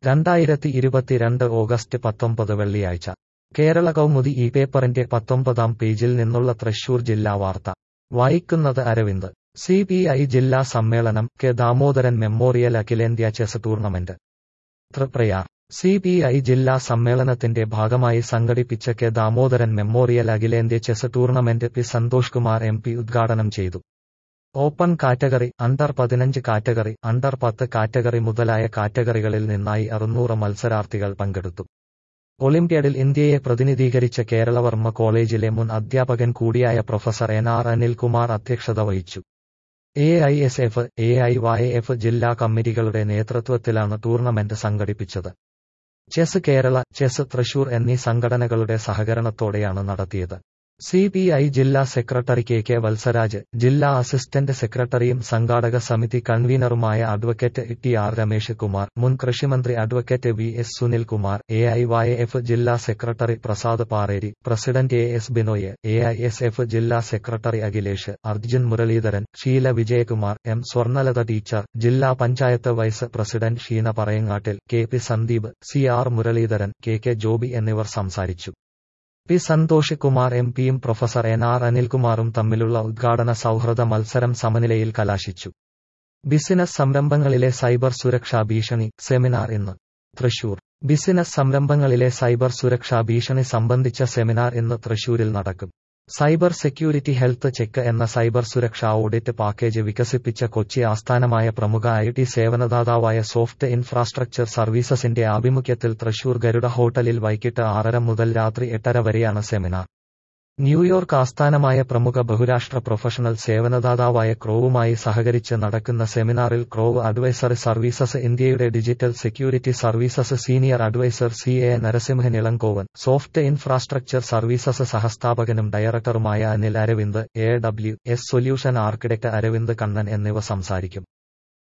രണ്ടായിരത്തി ഇരുപത്തിരണ്ട് ഓഗസ്റ്റ് പത്തൊമ്പത് വെള്ളിയാഴ്ച കേരള കൗമുദി ഈ പേപ്പറിന്റെ പത്തൊമ്പതാം പേജിൽ നിന്നുള്ള തൃശൂർ ജില്ലാ വാർത്ത വായിക്കുന്നത് അരവിന്ദ് സി പി ഐ ജില്ലാ സമ്മേളനം കെ ദാമോദരൻ മെമ്മോറിയൽ അഖിലേന്ത്യാ chess tournament Thriprayar C P I ജില്ലാ സമ്മേളനത്തിന്റെ ഭാഗമായി സംഘടിപ്പിച്ച കെ ദാമോദരൻ മെമ്മോറിയൽ അഖിലേന്ത്യ chess tournament P Santhosh Kumar M P ഉദ്ഘാടനം ചെയ്തു ഓപ്പൺ കാറ്റഗറി അണ്ടർ പതിനഞ്ച് കാറ്റഗറി അണ്ടർ പത്ത് കാറ്റഗറി മുതലായ കാറ്റഗറികളിൽ നിന്നായി അറുന്നൂറ് മത്സരാർത്ഥികൾ പങ്കെടുത്തു ഒളിമ്പ്യാഡിൽ ഇന്ത്യയെ പ്രതിനിധീകരിച്ച കേരളവർമ്മ കോളേജിലെ മുൻ അധ്യാപകൻ കൂടിയായ പ്രൊഫസർ എൻ ആർ അനിൽകുമാർ അധ്യക്ഷത വഹിച്ചു A I S F A I Y F ജില്ലാ കമ്മിറ്റികളുടെ നേതൃത്വത്തിലാണ് ടൂർണമെന്റ് സംഘടിപ്പിച്ചത് ചെസ് കേരള ചെസ് തൃശൂർ എന്നീ സംഘടനകളുടെ സഹകരണത്തോടെയാണ് നടത്തിയത് സി പി ഐ ജില്ലാ സെക്രട്ടറി കെ കെ വത്സരാജ് ജില്ലാ അസിസ്റ്റന്റ് സെക്രട്ടറിയും സംഘാടക സമിതി കൺവീനറുമായ advocate T R Ramesh Kumar മുൻ കൃഷിമന്ത്രി advocate V S Sunilkumar A I Y F ജില്ലാ secretary Prasad Pareri president A S Binoy A I S F ജില്ലാ secretary Akhilesh Arjun Muraleedharan Sheela Vijayakumar M Swarnalatha teacher ജില്ലാ panchayat vice president Sheena Parayangattil K P Sandeep C R Muraleedharan K K Joby എന്നിവർ സംസാരിച്ചു പി സന്തോഷ് കുമാർ എം പിയും professor N R അനിൽകുമാറും തമ്മിലുള്ള ഉദ്ഘാടന സൗഹൃദ മത്സരം സമനിലയിൽ കലാശിച്ചു ബിസിനസ് സംരംഭങ്ങളിലെ സൈബർ സുരക്ഷാ ഭീഷണി സെമിനാർ ഇന്ന് തൃശൂർ ബിസിനസ് സംരംഭങ്ങളിലെ സൈബർ സുരക്ഷാ ഭീഷണി സംബന്ധിച്ച സെമിനാർ ഇന്ന് തൃശൂരിൽ നടക്കും സൈബർ സെക്യൂരിറ്റി ഹെൽത്ത് ചെക്ക് എന്ന സൈബർ സുരക്ഷാ ഓഡിറ്റ് പാക്കേജ് വികസിപ്പിച്ച കൊച്ചി ആസ്ഥാനമായ പ്രമുഖ ഐ ടി സേവനദാതാവായ സോഫ്റ്റ് ഇൻഫ്രാസ്ട്രക്ചർ സർവീസസിന്റെ ആഭിമുഖ്യത്തിൽ തൃശൂർ ഗരുഡ ഹോട്ടലിൽ വൈകിട്ട് ആറര മുതൽ രാത്രി എട്ടര വരെയാണ് സെമിനാർ ന്യൂയോർക്ക് ആസ്ഥാനമായ പ്രമുഖ ബഹുരാഷ്ട്ര പ്രൊഫഷണൽ സേവനദാതാവായ ക്രോവുമായി സഹകരിച്ച് നടക്കുന്ന സെമിനാറിൽ ക്രോവ് അഡ്വൈസറി സർവീസസ് ഇന്ത്യയുടെ digital security services senior adviser C A Narasimhan Ilangovan soft infrastructure services സഹസ്ഥാപകനും ഡയറക്ടറുമായ Anil Aravind A W S solution architect Aravind Kannan എന്നിവ സംസാരിക്കും